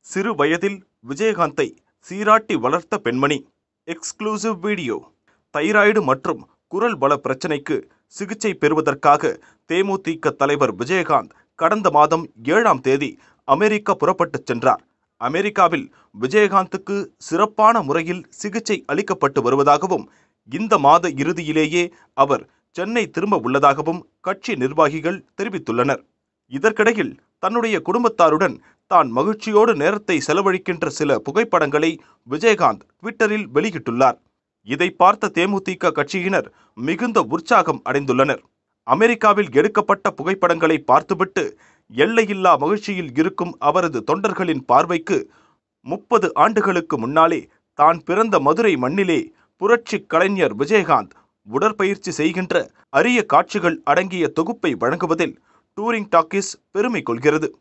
சிறு வயதில் விஜயகாந்தை சீராட்டி வளர்த்த பெண்மணி எக்ஸ்க்ளூசிவ் வீடியோ தைராய்டு மற்றும் குரல் வள பிரச்சனைக்கு சிகிச்சை பெறுவதற்காக தேமுதிக தலைவர் விஜயகாந்த் கடந்த மாதம் ஏழாம் தேதி அமெரிக்கா புறப்பட்டுச் சென்றார் அமெரிக்காவில் விஜயகாந்துக்கு சிறப்பான முறையில் சிகிச்சை அளிக்கப்பட்டு வருவதாகவும் இந்த மாத இறுதியிலேயே அவர் சென்னை திரும்ப உள்ளதாகவும் கட்சி நிர்வாகிகள் தெரிவித்துள்ளனர் இதற்கிடையில் தன்னுடைய குடும்பத்தாருடன் தான் மகிழ்ச்சியோடு நேரத்தை செலவழிக்கின்ற சில புகைப்படங்களை விஜயகாந்த் ட்விட்டரில் வெளியிட்டுள்ளார் இதை பார்த்த தேமுதிக கட்சியினர் மிகுந்த உற்சாகம் அடைந்துள்ளனர் அமெரிக்காவில் எடுக்கப்பட்ட புகைப்படங்களை பார்த்துவிட்டு எல்லையில்லா மகிழ்ச்சியில் இருக்கும் அவரது தொண்டர்களின் பார்வைக்கு முப்பது ஆண்டுகளுக்கு முன்னாலே தான் பிறந்த மதுரை மண்ணிலே புரட்சி கலைஞர் விஜயகாந்த் உடற்பயிற்சி செய்கின்ற அரிய காட்சிகள் அடங்கிய தொகுப்பை வழங்குவதில் டூரிங் டாக்கீஸ் பெருமை கொள்கிறது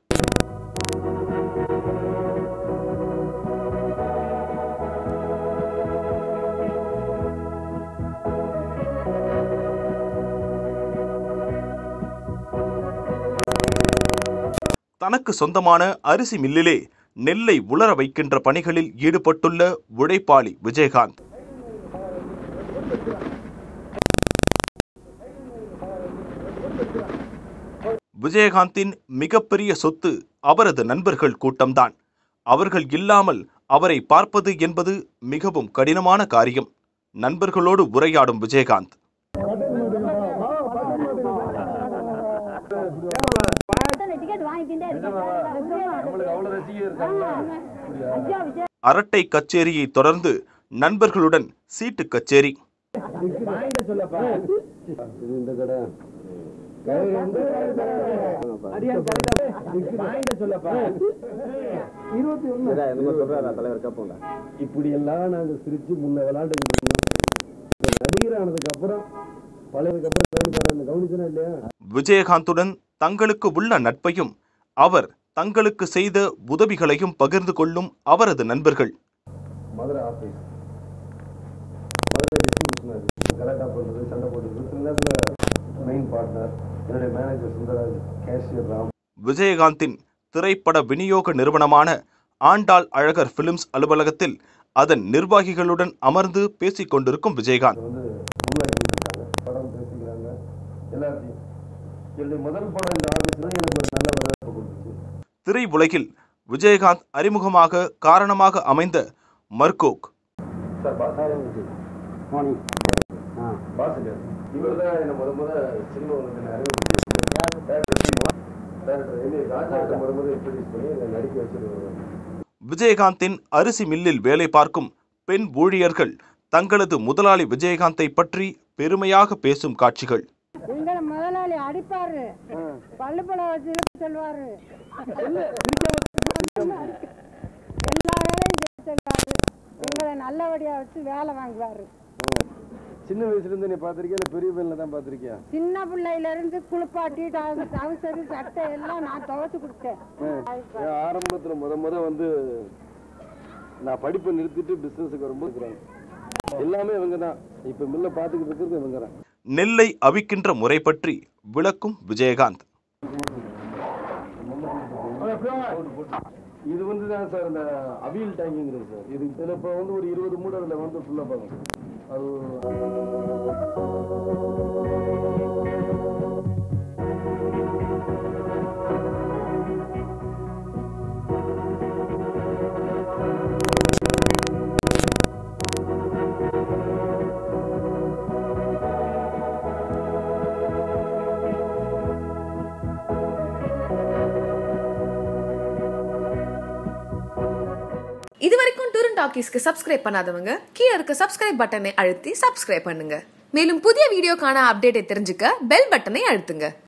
தனக்கு சொந்தமான அரிசி மில்லிலே நெல்லை உலர வைக்கின்ற பணிகளில் ஈடுபட்டுள்ள உழைப்பாளி விஜயகாந்த் விஜயகாந்தின் மிகப்பெரிய சொத்து அவரது நண்பர்கள் கூட்டம்தான் அவர்கள் இல்லாமல் அவரை பார்ப்பது என்பது மிகவும் கடினமான காரியம் நண்பர்களோடு உரையாடும் விஜயகாந்த் டிக்கெட் வாங்கிக்கிட்டே நம்மளுக்கு அவ்வளவு ரசிகர் இருக்காங்க இருக்கேன் அரட்டை கச்சேரியை தொடர்ந்து நண்பர்களுடன் சீட்டு கச்சேரி வாங்கிட்ட சொல்லப்பா இது இந்த கடை வாங்கிட்ட சொல்லப்பா இருபத்தி ஒண்ணு இப்படி எல்லாம் நாங்க சிரிச்சு முன்ன விளையாண்டுக்கிட்டு இருந்தோம் நடிகர் ஆனதுக்கு அப்புறம் பழையதுக்கு அப்புறம் கவனிப்பாரு கவனிச்சனா இல்லையா விஜயகாந்துடன் தங்களுக்கு உள்ள நட்பையும் அவர் தங்களுக்கு செய்த உதவிகளையும் பகிர்ந்து கொள்ளும் அவரது நண்பர்கள் மதுரை ஆஃபீஸ் மதுரை டிஸ்ட்ரிபியூஷனர் கலாட்டா பண்ணுறது சண்டை போட்டுறது சில நேரத்தில் மெயின் பார்ட்னர் என்னுடைய மேனேஜர் சுந்தரராஜ் கேஷியர் ராம் விஜயகாந்தின் திரைப்பட விநியோக நிறுவனமான ஆண்டாள் அழகர் பிலிம்ஸ் அலுவலகத்தில் அதன் நிர்வாகிகளுடன் அமர்ந்து பேசிக் கொண்டிருக்கும் விஜயகாந்த் வந்து முன்னாடி இருக்காங்க படம் பேசிக்கிறாங்க எல்லாத்தையும் என்னுடைய முதல் படம் இந்த ஆஃபீஸ் தான் எனக்கு ஒரு நல்ல வரவேற்பு கொடுத்துச்சு திரை உலகில் விஜயகாந்த் அறிமுகமாக காரணமாக அமைந்த மர்கோக் sir boss morning ah boss இவர் தான் என்னை முத முத சினிமா உலகத்தில் அறிமுகம் டேரக்டர் எம் ராஜா முத முத இன்ட்ரடியூஸ் பண்ணி என்னை நடிக்க வச்சிருவாங்க விஜயகாந்தின் அரிசி மில்லில் வேலை பார்க்கும் பெண் ஊழியர்கள் தங்களது முதலாளி விஜயகாந்தை பற்றி பெருமையாக பேசும் காட்சிகள் எங்களை முதலாளி அடிப்பாரு பள்ளுப்பழம் வச்சு இழுக்க சொல்லுவாரு எல்லா வேலையும் செய்ய சொல்லுவாரு எங்களை நல்லபடியா வச்சு வேலை வாங்குவாரு சின்ன வயசுல இருந்து நீ பார்த்திருக்கியா இல்ல பெரிய பையன்ல தான் பார்த்திருக்கியா சின்ன பிள்ளையில இருந்து குளிப்பாட்டி டவுசரு சட்டை எல்லாம் நான் துவைச்சு கொடுத்தேன் ஏன் ஆரம்பத்துல முத முத வந்து நான் படிப்பை நிறுத்திட்டு பிசினஸுக்கு வரும்போது இருக்கிறாங்க எல்லாமே இவங்க தான் இப்ப மில்ல பாத்துக்கிட்டு இருக்கிறது இவங்க தான் நெல்லை அவிக்கின்ற முறை பற்றி விளக்கும் விஜயகாந்த் இது வந்து தான் சார் இந்த அவியல் டேங்கிங்கிறது சார் இது இதுல இப்போ வந்து ஒரு இருபது மூடு அதுல வந்து ஃபுல்லா பார்க்கும் அது இது வரைக்கும் டூரன் டாக்கீஸ்க்கு சப்ஸ்கிரைப் பண்ணாதவங்க கீழே இருக்க சப்ஸ்கிரைப் பட்டனை அழுத்தி சப்ஸ்கிரைப் பண்ணுங்க மேலும் புதிய வீடியோக்கான அப்டேட்டை தெரிஞ்சுக்க பெல் பட்டனை அழுத்துங்க